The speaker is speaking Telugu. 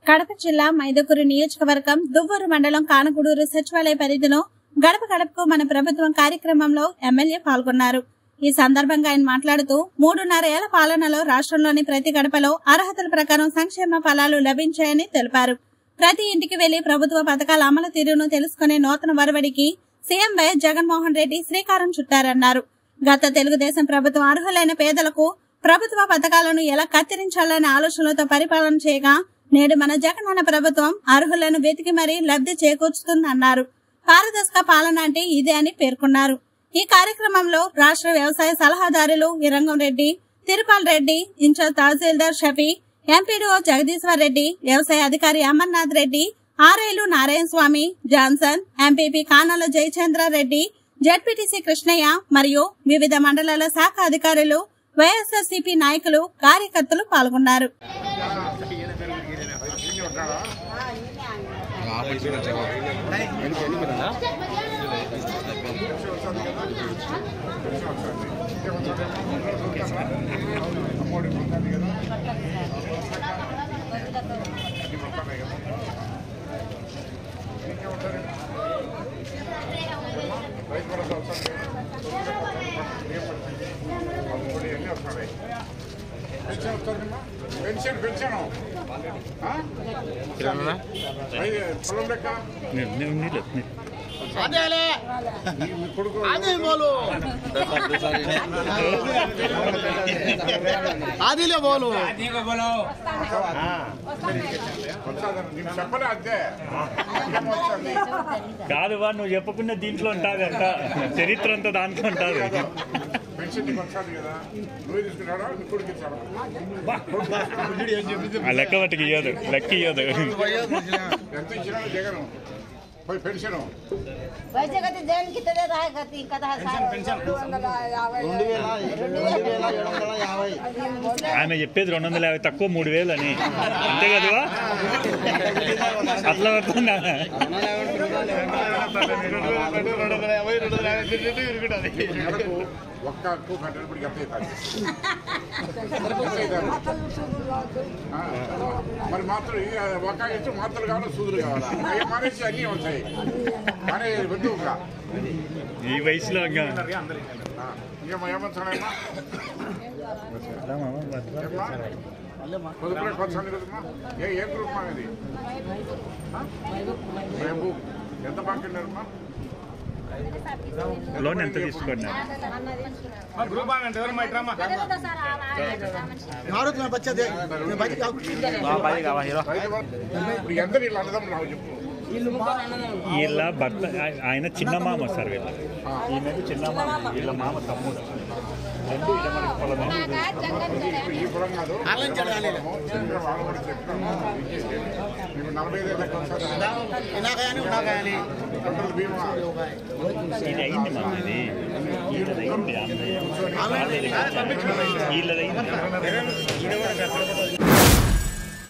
కడప జిల్లా మైదుకూరు నియోజకవర్గం దువ్వూరు మండలం కానగూడూరు సచివాలయ పరిధిలో గడప గడపకు మన ప్రభుత్వం కార్యక్రమంలో ఎమ్మెల్యే పాల్గొన్నారు ఈ సందర్భంగా ఆయన మాట్లాడుతూ మూడున్నర ఏళ్ల పాలనలో రాష్ట్రంలోని ప్రతి గడపలో అర్హతల ప్రకారం సంక్షేమ ఫలాలు లభించాయని తెలిపారు ప్రతి ఇంటికి వెళ్లి ప్రభుత్వ పథకాల అమలు తీరును తెలుసుకునే నూతన వరవడికి సీఎం వైఎస్ జగన్మోహన్ రెడ్డి శ్రీకారం చుట్టారన్నారు గత తెలుగుదేశం ప్రభుత్వం అర్హులైన పేదలకు ప్రభుత్వ పథకాలను ఎలా కత్తిరించాలనే ఆలోచనలతో పరిపాలన చేయగా నేడు మన జగనన్న ప్రభుత్వం అర్హులను వెతికి మరీ లబ్ధి చేకూర్చుతుందన్నారు పారదర్శక పాలన అంటే ఇదే అని పేర్కొన్నారు ఈ కార్యక్రమంలో రాష్ట్ర వ్యవసాయ సలహాదారులు ఇరంగం రెడ్డి తిరుపాల్ రెడ్డి ఇన్ఛార్జ్ తహసీల్దార్ షఫీ ఎంపీడీఓ జగదీశ్వర్ రెడ్డి వ్యవసాయ అధికారి అమర్నాథ్ రెడ్డి ఆర్ఐలు Narayana Swamy Johnson MPP Kanala Jayachandra Reddy ZPTC Krishnaiah మరియు వివిధ మండలాల శాఖ అధికారులు వైఎస్ఆర్సీపీ నాయకులు కార్యకర్తలు పాల్గొన్నారు రైతు భరోసా వస్తుంది అమ్ముబడి అన్నీ వస్తున్నాయి పెన్షన్ వస్తుందమ్మా పెన్షన్ పెన్షన్ పొలం లెక్క మీ కొడుకు ఆదిలే బోలు వచ్చాదని నీకు చెప్పలే అదే ఏమో వచ్చింది కాదు వా నువ్వు చెప్పకుండా దీంట్లో ఉంటాదంట చరిత్ర అంతా దాంట్లో ఉంటుంది పెన్షన్ నీకు వచ్చాది కదా నువ్వే తీసుకున్నాడా నీ కొడుకు ఇచ్చాడు ఆ లెక్క మట్టుకు ఇయ్యదు లెక్క ఇయ్యదు ఎంత ఇచ్చినా జగన్ పోయి పెన్షన్ पैसे कधी देण किती देत आहे का ती कथा రెండు వేల రెండు వేల ఏడు వందల యాభై ఆమె చెప్పేది రెండు వందల యాభై తక్కువ మూడు వేలు అని అంతే కదా అట్లా పడుతుంది ఆమె. నెలకు ఒక్క హక్కు కట్టేటప్పటికి ఎంత అవుతుంది ఎంత అవుతుంది? ఆ, మరి మాత్రం ఇక ఒక ఇచ్చి మాత్రలు కావాలి సూదులు కావాలా అవి మానేసి అన్నీ ఉంటాయి కానీ వద్దు ఒక ఈ వయసులో ఇంకా ఇంకేమో ఏమంటాడమ్మా పొదుపులో కొత్త కదమ్మా ఏ ఏ గ్రూప్ మా ఇది రేపు ఎంత బాగా వెళ్ళారమ్మా లోన్ ఎంత తీసుకున్నారు మారుతి నా బచ్చా దే నేను బయటికి ఆగు. ఇప్పుడు ఎంత నీళ్ళు అన్నదమ్ములు నాకు చెప్పు వీళ్ళ భర్త ఆ- ఆయన చిన్న మామ సార్ వీళ్ళ ఈమెకు చిన్న మామ వీళ్ళ మామ తమ్ముడు రెండు ఇలా మనకి పొలమే. ఇప్పుడు ఈ పొలం కాదు ఆన్లైన్ చేయాలి. చిన్నగా వాళ్ళు కూడా చెప్పినాము ఇచ్చేసి మీకు నలభై ఐదు లెక్క వస్తుంది ఇనాకయాని ఉనాకయాని పంటల బీమా ఇది అయింది మా ఇది వీళ్ళది అయింది వీళ్ళది అయింది